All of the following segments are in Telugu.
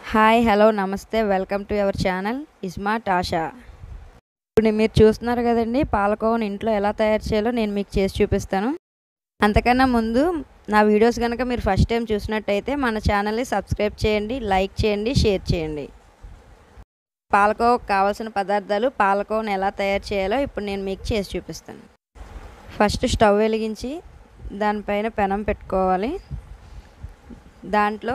hi hello namaste welcome to our channel ismart Asha ఇప్పుడు మీరు చూస్తున్నారు కదండి పాలకోవని ఇంట్లో ఎలా తయారు చేయాలో నేను మీకు చేసి చూపిస్తాను అంతకన్నా ముందు నా వీడియోస్ కనుక మీరు ఫస్ట్ టైం చూసినట్టయితే మన ఛానల్ని సబ్స్క్రైబ్ చేయండి లైక్ చేయండి షేర్ చేయండి పాలకోవకు కావాల్సిన పదార్థాలు పాలకోవని ఎలా తయారు చేయాలో ఇప్పుడు నేను మీకు చేసి చూపిస్తాను ఫస్ట్ స్టవ్ వెలిగించి దానిపైన పెనం పెట్టుకోవాలి దాంట్లో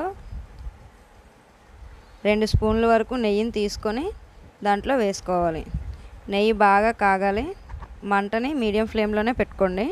రెండు స్పూన్ల వరకు నెయ్యిని తీసుకొని దాంట్లో వేసుకోవాలి నెయ్యి బాగా కాగాలి మంటని మీడియం ఫ్లేమ్లోనే పెట్టుకోండి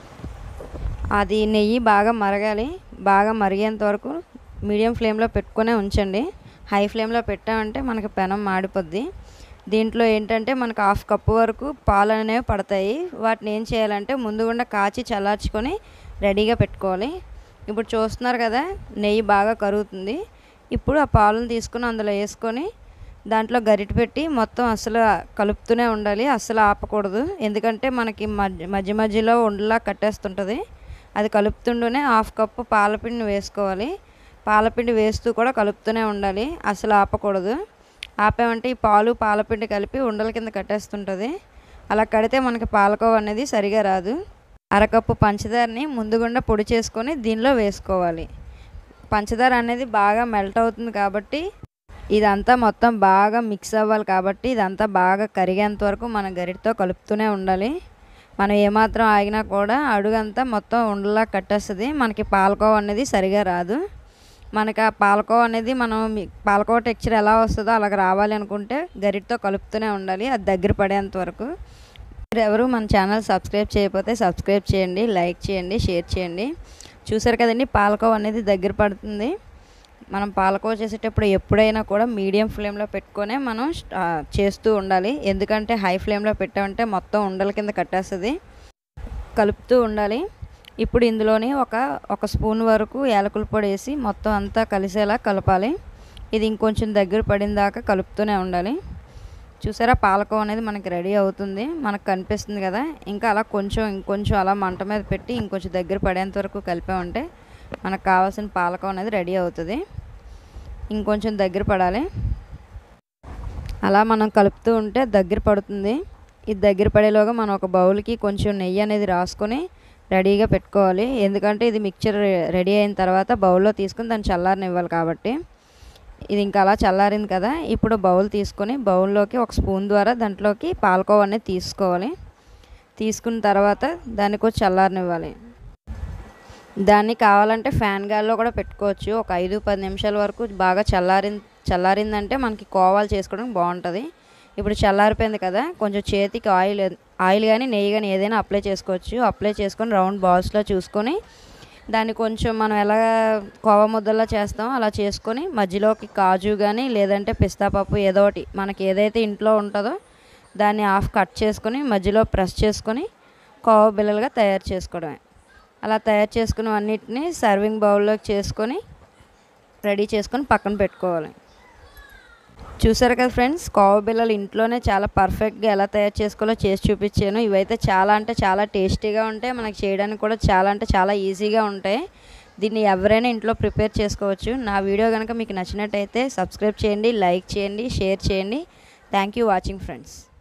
అది నెయ్యి బాగా మరగాలి బాగా మరిగేంత వరకు మీడియం ఫ్లేమ్లో పెట్టుకునే ఉంచండి హై ఫ్లేమ్లో పెట్టామంటే మనకి పెనం మాడిపోద్ది దీంట్లో ఏంటంటే మనకు హాఫ్ కప్పు వరకు పాలు అనేవి పడతాయి వాటిని ఏం చేయాలంటే ముందుగుండా కాచి చల్లార్చుకొని రెడీగా పెట్టుకోవాలి ఇప్పుడు చూస్తున్నారు కదా నెయ్యి బాగా కరుగుతుంది ఇప్పుడు ఆ పాలను తీసుకుని అందులో వేసుకొని దాంట్లో గరిటె పెట్టి మొత్తం అసలు కలుపుతూనే ఉండాలి అస్సలు ఆపకూడదు ఎందుకంటే మనకి మధ్య మధ్య మధ్యలో ఉండలా కట్టేస్తుంటుంది అది కలుపుతుండూనే హాఫ్ కప్పు పాలపిండి వేసుకోవాలి పాలపిండి వేస్తూ కూడా కలుపుతూనే ఉండాలి అసలు ఆపకూడదు ఆపామంటే ఈ పాలు పాలపిండి కలిపి ఉండల కింద కట్టేస్తుంటుంది అలా కడితే మనకి పాలకోవ అనేది సరిగా రాదు అరకప్పు పంచదారని ముందుగుండా పొడి చేసుకొని దీనిలో వేసుకోవాలి పంచదార అనేది బాగా మెల్ట్ అవుతుంది కాబట్టి ఇదంతా మొత్తం బాగా మిక్స్ అవ్వాలి కాబట్టి ఇదంతా బాగా కరిగేంత వరకు మన గరిటతో కలుపుతూనే ఉండాలి మనం ఏమాత్రం ఆగినా కూడా అడుగంతా మొత్తం ఉండలా కట్టేస్తుంది మనకి పాలకోవ అనేది సరిగా రాదు మనకి ఆ పాలకోవ అనేది మనం పాలకోవ టెక్చర్ ఎలా వస్తుందో అలాగ రావాలి అనుకుంటే గరిటతో కలుపుతూనే ఉండాలి అది దగ్గర పడేంత వరకు మీరు ఎవరు మన ఛానల్ సబ్స్క్రైబ్ చేయకపోతే సబ్స్క్రైబ్ చేయండి లైక్ చేయండి షేర్ చేయండి చూసారు కదండి పాలకోవ అనేది దగ్గర పడుతుంది మనం పాలకోవ చేసేటప్పుడు ఎప్పుడైనా కూడా మీడియం ఫ్లేమ్లో పెట్టుకొనే మనం చేస్తూ ఉండాలి ఎందుకంటే హై ఫ్లేమ్లో పెట్టామంటే మొత్తం ఉండల కింద కట్టేస్తుంది కలుపుతూ ఉండాలి ఇప్పుడు ఇందులోని ఒక ఒక స్పూన్ వరకు యాలకుల పొడి వేసి మొత్తం అంతా కలిసేలా కలపాలి ఇది ఇంకొంచెం దగ్గర పడిన దాకా కలుపుతూనే ఉండాలి చూసారా పాలకోవ అనేది మనకి రెడీ అవుతుంది మనకు కనిపిస్తుంది కదా ఇంకా అలా కొంచెం ఇంకొంచెం అలా మంట మీద పెట్టి ఇంకొంచెం దగ్గర పడేంత వరకు కలిపామంటే మనకు కావాల్సిన పాలకోవ అనేది రెడీ అవుతుంది ఇంకొంచెం దగ్గర పడాలి అలా మనం కలుపుతూ ఉంటే దగ్గర పడుతుంది ఇది దగ్గర పడేలోగా మనం ఒక బౌల్కి కొంచెం నెయ్యి అనేది రాసుకొని రెడీగా పెట్టుకోవాలి ఎందుకంటే ఇది మిక్చర్ రెడీ అయిన తర్వాత బౌల్లో తీసుకుని దాన్ని చల్లారనివ్వాలి కాబట్టి ఇది ఇంకా అలా చల్లారింది కదా ఇప్పుడు బౌల్ తీసుకొని బౌల్లోకి ఒక స్పూన్ ద్వారా దాంట్లోకి పాలకోవ అనేది తీసుకోవాలి తీసుకున్న తర్వాత దాన్ని కొంచెం చల్లారనివ్వాలి దాన్ని కావాలంటే ఫ్యాన్ గాల్లో కూడా పెట్టుకోవచ్చు ఒక ఐదు పది నిమిషాల వరకు బాగా చల్లారి చల్లారిందంటే మనకి కోవాలు చేసుకోవడానికి బాగుంటుంది ఇప్పుడు చల్లారిపోయింది కదా కొంచెం చేతికి ఆయిల్ ఆయిల్ కానీ నెయ్యి కానీ ఏదైనా అప్లై చేసుకోవచ్చు అప్లై చేసుకొని రౌండ్ బాల్స్లో చూసుకొని దాన్ని కొంచెం మనం ఎలా కోవా ముద్దలా చేస్తామో అలా చేసుకొని మధ్యలోకి కాజు కానీ లేదంటే పిస్తా పప్పు ఏదో ఒకటి మనకి ఏదైతే ఇంట్లో ఉంటుందో దాన్ని హాఫ్ కట్ చేసుకొని మధ్యలో ప్రెస్ చేసుకొని కోవా బిల్లలుగా తయారు చేసుకోవడమే అలా తయారు చేసుకున్న అన్నిటిని సర్వింగ్ బౌల్లోకి చేసుకొని రెడీ చేసుకొని పక్కన పెట్టుకోవాలి చూసారు కదా ఫ్రెండ్స్ కోవ బిల్లలు ఇంట్లోనే చాలా పర్ఫెక్ట్గా ఎలా తయారు చేసుకోవాలో చేసి చూపించాను ఇవైతే చాలా అంటే చాలా టేస్టీగా ఉంటాయి మనకి చేయడానికి కూడా చాలా అంటే చాలా ఈజీగా ఉంటాయి దీన్ని ఎవరైనా ఇంట్లో ప్రిపేర్ చేసుకోవచ్చు నా వీడియో కనుక మీకు నచ్చినట్టయితే సబ్స్క్రైబ్ చేయండి లైక్ చేయండి షేర్ చేయండి థ్యాంక్ యూ వాచింగ్ ఫ్రెండ్స్